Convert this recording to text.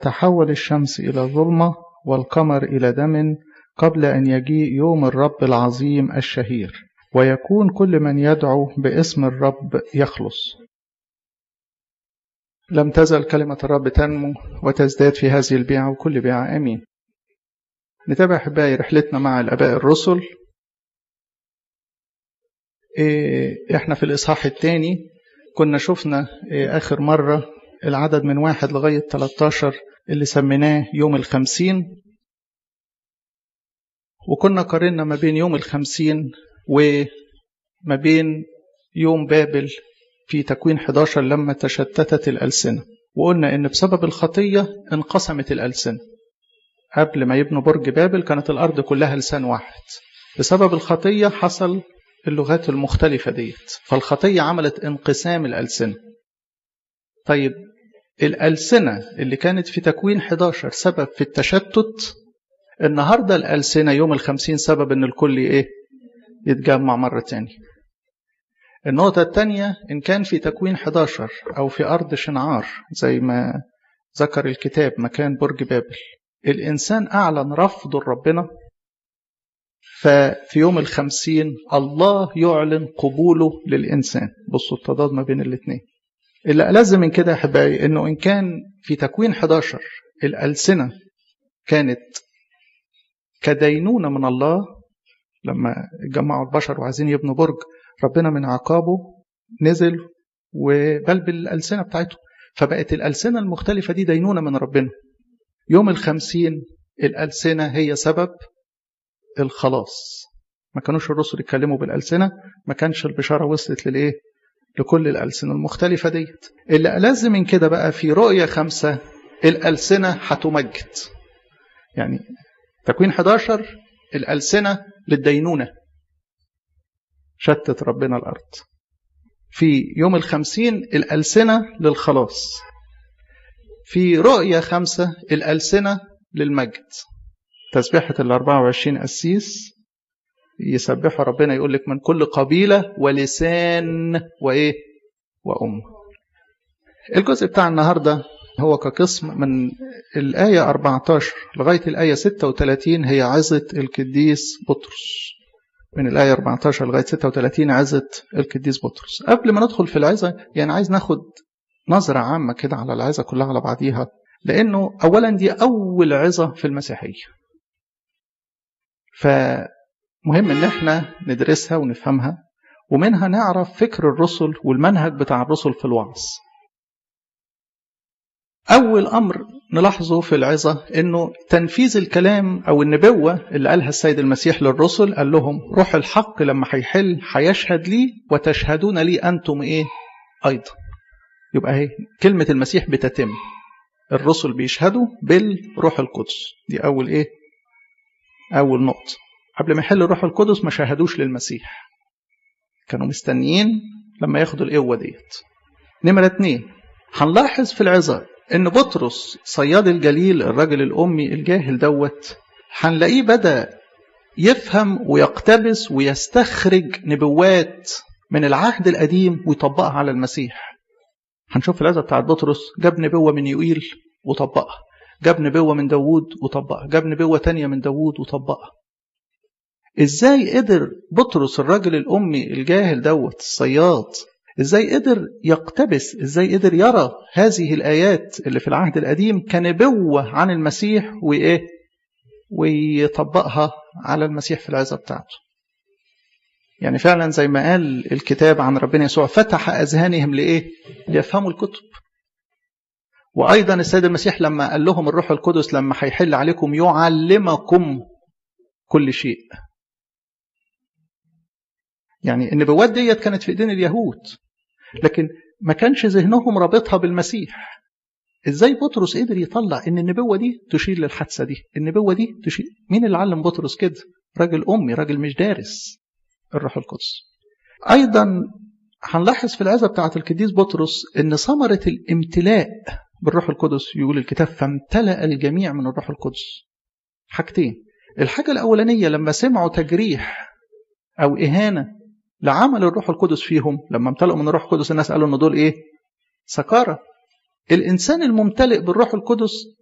تحول الشمس إلى ظلمة والقمر إلى دم قبل أن يجيء يوم الرب العظيم الشهير ويكون كل من يدعو باسم الرب يخلص لم تزل كلمة الرب تنمو وتزداد في هذه البيعة وكل بيعة آمين نتابع أحبائي رحلتنا مع الآباء الرسل إيه إحنا في الإصحاح الثاني كنا شفنا إيه آخر مرة العدد من واحد لغاية 13 اللي سميناه يوم الخمسين وكنا قارنا ما بين يوم الخمسين وما بين يوم بابل في تكوين 11 لما تشتتت الألسنة وقلنا إن بسبب الخطية انقسمت الألسنة قبل ما يبنوا برج بابل كانت الأرض كلها لسان واحد بسبب الخطية حصل اللغات المختلفة ديت فالخطية عملت انقسام الألسنة طيب الألسنة اللي كانت في تكوين 11 سبب في التشتت النهاردة الألسنة يوم الخمسين سبب إن الكل إيه يتجمع مرة تاني النقطة الثانية إن كان في تكوين 11 أو في أرض شنعار زي ما ذكر الكتاب مكان برج بابل الإنسان أعلن رفضه لربنا ففي يوم الخمسين الله يعلن قبوله للإنسان بصوا التضاد ما بين الاثنين اللي ألزم من كده يا أحبائي إنه إن كان في تكوين 11 الألسنة كانت كدينونة من الله لما جمعوا البشر وعايزين يبنوا برج ربنا من عقابه نزل وبلبل الألسنة بتاعته فبقت الألسنة المختلفة دي دينونة من ربنا يوم الخمسين الألسنة هي سبب الخلاص ما كانوش الرسل يتكلموا بالألسنة ما كانش البشارة وصلت للإيه لكل الألسنة المختلفة ديت اللي ألز من كده بقى في رؤية خمسة الألسنة هتمجد يعني تكوين 11 الألسنة للدينونة شتت ربنا الأرض في يوم الخمسين الألسنة للخلاص في رؤية خمسة الألسنة للمجد تسبيحة ال 24 قسيس يسبحوا ربنا يقول لك من كل قبيلة ولسان وإيه وأم الجزء بتاع النهاردة هو كقسم من الآية 14 لغاية الآية 36 هي عظة القديس بطرس من الآية 14 لغاية 36 عظة القديس بطرس قبل ما ندخل في العظة يعني عايز ناخد نظرة عامة كده على العظة كلها على بعضيها لأنه أولا دي أول عظة في المسيحية فمهم إن احنا ندرسها ونفهمها ومنها نعرف فكر الرسل والمنهج بتاع الرسل في الوعظ أول أمر نلاحظه في العظة إنه تنفيذ الكلام أو النبوة اللي قالها السيد المسيح للرسل قال لهم روح الحق لما هيحل هيشهد لي وتشهدون لي أنتم إيه أيضا يبقى هي كلمة المسيح بتتم الرسل بيشهدوا بالروح القدس دي أول إيه أول نقطة قبل ما يحل الروح القدس ما شاهدوش للمسيح كانوا مستنيين لما ياخدوا القوة ديت نمرة اتنين هنلاحظ في العظة ان بطرس صياد الجليل الراجل الامي الجاهل دوت هنلاقيه بدا يفهم ويقتبس ويستخرج نبوات من العهد القديم ويطبقها على المسيح هنشوف العزة بتاعت بطرس جاب نبوة من يوئيل وطبقها جاب نبوة من داوود وطبقها جاب نبوة تانية من داوود وطبقها ازاي قدر بطرس الراجل الامي الجاهل دوت الصياد ازاي قدر يقتبس ازاي قدر يرى هذه الايات اللي في العهد القديم كنبوه عن المسيح وايه ويطبقها على المسيح في العظه بتاعته يعني فعلا زي ما قال الكتاب عن ربنا يسوع فتح اذهانهم لايه ليفهموا الكتب وايضا السيد المسيح لما قال لهم الروح القدس لما هيحل عليكم يعلمكم كل شيء يعني النبوات ديت كانت في ايدين اليهود لكن ما كانش ذهنهم رابطها بالمسيح ازاي بطرس قدر يطلع ان النبوه دي تشير للحادثه دي النبوه دي تشير مين اللي علم بطرس كده راجل امي راجل مش دارس الروح القدس ايضا هنلاحظ في العزه بتاعه القديس بطرس ان ثمره الامتلاء بالروح القدس يقول الكتاب فامتلأ الجميع من الروح القدس حاجتين الحاجه الاولانيه لما سمعوا تجريح او اهانه لعمل الروح القدس فيهم لما امتلئوا من الروح القدس الناس قالوا ان دول ايه سكارى الانسان الممتلئ بالروح القدس